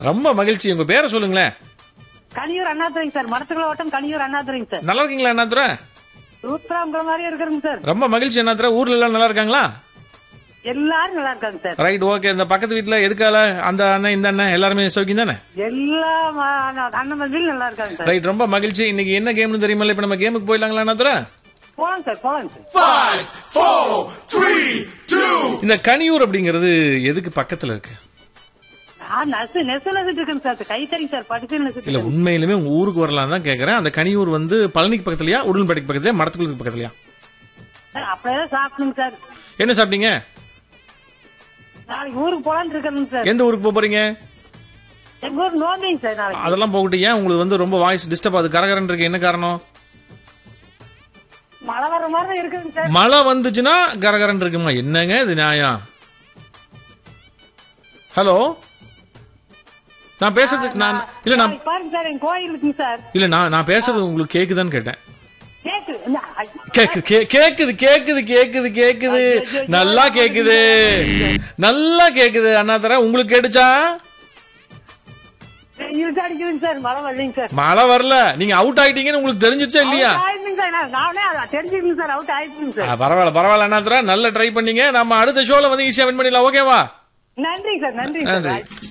ரொம்ப மகிழ்ச்சி உங்க பேரை சொல்லுங்களேன் கனியூர் அண்ணாதுரைங்க சார் மடத்துக்குள்ள ஓட்டம் கனியூர் அண்ணாதுரைங்க சார் நல்லா இருக்கீங்களா அண்ணாதுரை சூப்பராங்கிற மாதிரியே இருக்கிறேங்க சார் ரொம்ப மகிழ்ச்சி அண்ணாதுரை ஊர்ல எல்லாம் நல்லா இருக்காங்களா எல்லாரும் நல்லா இருக்காங்க சார் ரைட் ஓகே இந்த பக்கத்து வீட்டுல எதுக்கால அந்த அண்ணன் இந்த அண்ணன் எல்லாருமே சௌக்கியம் தானே எல்லா ம- அண்ணன் மதியில் நல்லா இருக்காங்க சார் ரைட் ரொம்ப மகிழ்ச்சி இன்னைக்கு என்ன கேம்னு தெரியுமா இப்ப நம்ம கேமுக்கு போயிடலாங்களா அண்ணாதுரை போலாம் சார் போலாம் sir Five, four, three, two. இந்த கனியூர் அப்படிங்கிறது எதுக்கு பக்கத்துல இருக்கு நான் நெசு நெசு நெசிட்டு இருக்கேங்க சார் கைத்தறிங்க சார் படிச்சு நெசிட்டு இல்ல இருக்கேன். உண்மையிலுமே உங்க ஊருக்கு வரலாம் தான் கேக்குறேன் அந்த கனியூர் வந்து பழனிக்கு பக்கத்துலயா உடன்பேட்டைக்கு பக்கத்துலயா மடத்துக்குளத்துக்கு பக்கத்துலயா சார் அப்படியே சாப்பிடுங்க சார் என்ன சாப்பிட்டீங்க நாளைக்கு ஊருக்கு போலான்னு இருக்கேங்க சார் எந்த ஊருக்கு போக போறீங்க எங்க ஊர் நோம்பிங்க சார் நாளைக்கு அதெல்லாம் போகட்டும் ஏன் உங்களுக்கு வந்து ரொம்ப வாய்ஸ் டிஸ்டர்ப் ஆகுது கரகரன் இருக்கு என்ன காரணம் மழை வர மாதிரி தான் இருக்குங்க சார் மழை வந்துச்சுன்னா கரகரன் இருக்குமா என்னங்க இது நியாயம் ஹலோ நான் பேசுறது நான் இல்ல நான் நாளைக்கு பாருங்க சார் என் கோயில் இருக்குங்க சார் இல்ல நான் நான் பேசுறது உங்களுக்கு கேக்குதான்னு கேட்டேன் கேக்கு இந்த- ஐ- கேக்குது கே- கேக்குது கேக்குது கேக்குது கேக்குது நல்லா கேக்குது நல்லா கேக்குது அண்ணா தர உங்களுக்கு கேட்டுச்சா இருட்டு அடிக்குதுங்க சார் மழை வரலைங்க சார் மழை வரல நீங்க அவுட் ஆயிட்டீங்கன்னு உங்களுக்கு தெரிஞ்சிச்சா இல்லையா Out ஆயிடுச்சுங்க சார் நான் நானே அதை தெரிஞ்சுக்கணும் சார் அவுட் ஆயிடுச்சுங்க ஆ, சார் பரவாயில்ல பரவாயில்ல அண்ணா தர நல்லா ட்ரை பண்ணீங்க நம்ம அடுத்த ஷோல வந்து ஈஸியா வின் பண்ணிடலாம் ஓகேவா நன்றி சார் நன்றி நன்றி சார்